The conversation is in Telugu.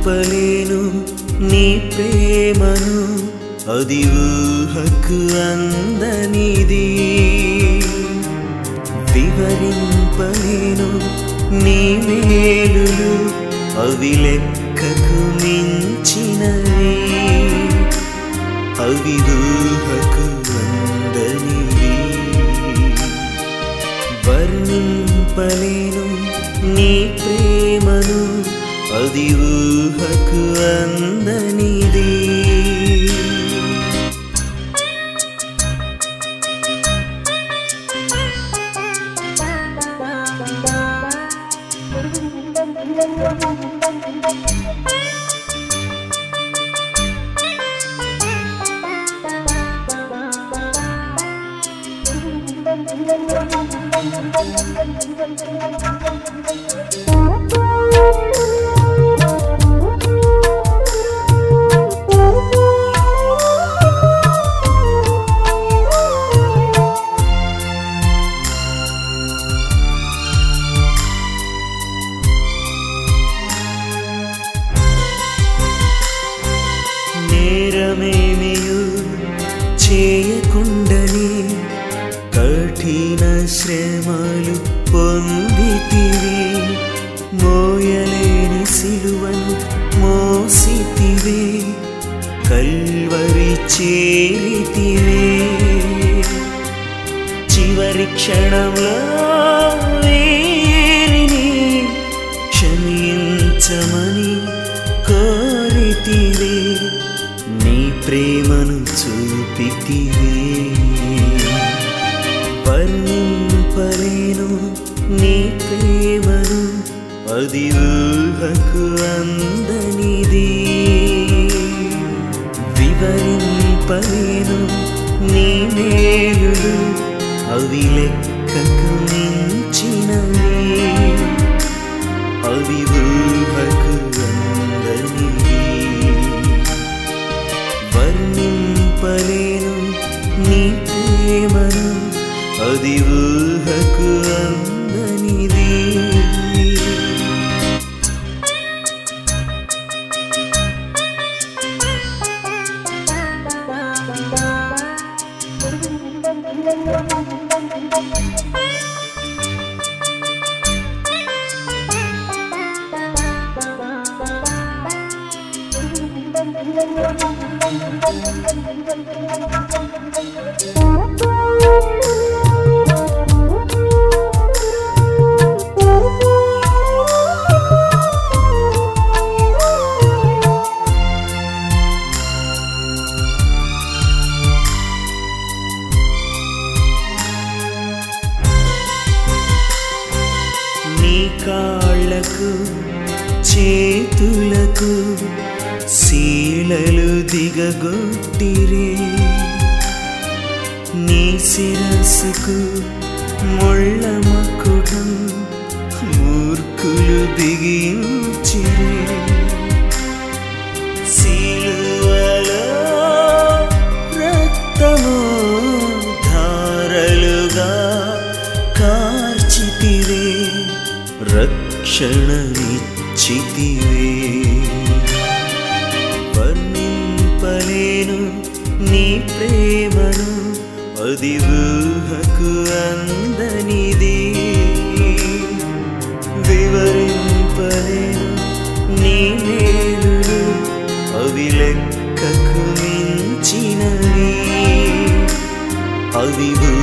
వివరింపలేను నీ ప్రేమను అది ఊహకు అందనిది వివరింపలేను నీ మేలులు అవి లెక్కకు మించినవి అవి ఊహకు అందనివి వర్ణింపలేను నీ ప్రేమను అది ఊహకు అందనిది నేరమేమియు చేయకుండని కఠిన శ్రమలు పొందితివి మోయలేని సిలువను మోసితివే కల్వరి చేరితివే చివరి క్షణంలో వీరిని క్షమించమని కోరితివే నీ ప్రేమను చూపితివే వర్ణింపలేను నీ ప్రేమను అది ఊహకు అందనిది వివరింపలేను నీ మేలులు అవి లెక్కకు మించినవి అవి ఊహకు అందనివి వర్ణింపలేను నీ ప్రేమను అది ఊహకు అందనిది నీ కాళ్ళకు చేతులకు శీలలు దిగగొట్టిరే నీ శిరస్సుకు ముళ్ళ మకుటం మూర్ఖులు బిగించిరే సిలువలో రక్తము ధారలుగా కార్చితివే రక్షణనిచ్చితివే వర్ణింపలేను నీ ప్రేమను అది ఊహకు అందనిది వివరింపలేను నీ మేలులు అవి లెక్కకు మించినవి అవి